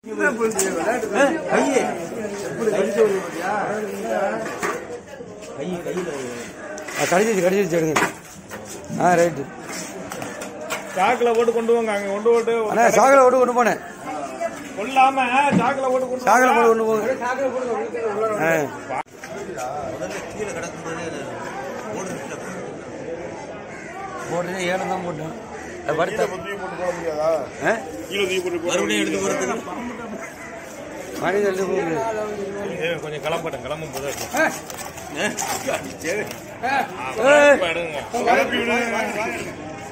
கடிச்சிச்சு கடிச்சிச்சு எடுங்க ஆ ரைட்டு சாக்குல போட்டு கொண்டு வாங்க அங்க கொண்டு போட்டு அண்ணா சாகலை விட்டு கொண்டு போனேன் கொள்ளாம சாக்குல போட்டு கொண்டு சாகலை போட்டு கொண்டு போங்க ஆ போட்டு ஏழம் தான் போட்டேன் அது படுத்த ஆ? கீழே தூக்கி போட்டு மறுபடியும் எடுத்து போறதுக்கு மனிதன் எழுதி போகுது ஏய், கொஞ்சம் கிளம்பட்டும் கிளம்பும் போது ஏய், எடுங்க கிளப்பி விடுங்க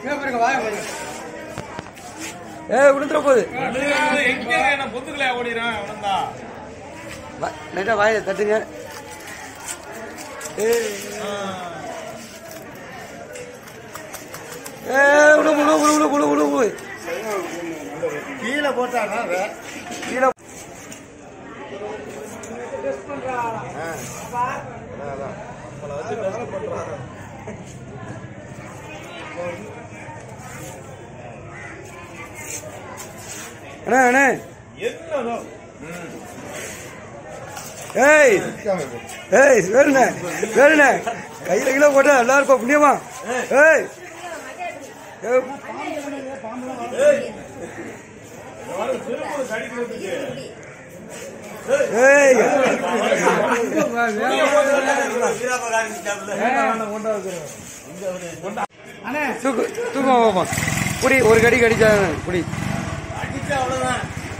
ஏய் விழுந்துற போகுது எங்க என்ன பொந்துக்கலையா ஓடிடுறேன் அவனந்தா நைட்டா வாயில தட்டுங்க ஏய் ஏய் விடு விடு விடு விடு விடு விடு கீழே போட்டானா கீழே அண்ணா அண்ணே என்னதோ ஏய் ஏய் வேறுண்ண வேறுண்ண கையில கிலோ போட்டா நல்லா இருப்பா புண்ணியமா ஏய் ஏய், ஏய் தூக்கு தூக்கம் பாப்பா புடி ஒரு கடி கடிச்சா புடி அடிச்சா அவ்வளவுதான்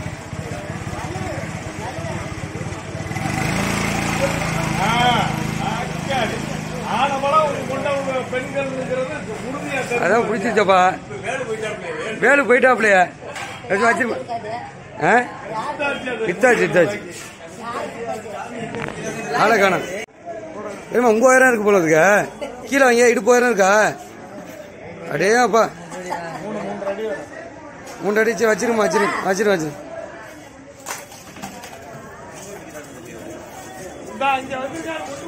ஆனபலம் கொண்டவங்க பெண்கள்ங்கிறது உறுதியா தெரியும். அதான் பிடிச்சிச்சப்பா வேலு போயிட்டாப்லையா எதுவும் வச்சிருமா ஆ வித்தாச்சு வித்தாச்சு ஆளை காணும் ஏமா ஒன்பதாயிரம் இருக்கு போல இருக்கா கீழே வாங்கியா இடுப்பாயிரம் இருக்கா அடே அப்பா மூன்று அடிச்சு வச்சிருமா வச்சிரு வச்சிரு வச்சிரு இந்தா, இங்க வந்திருக்காரு,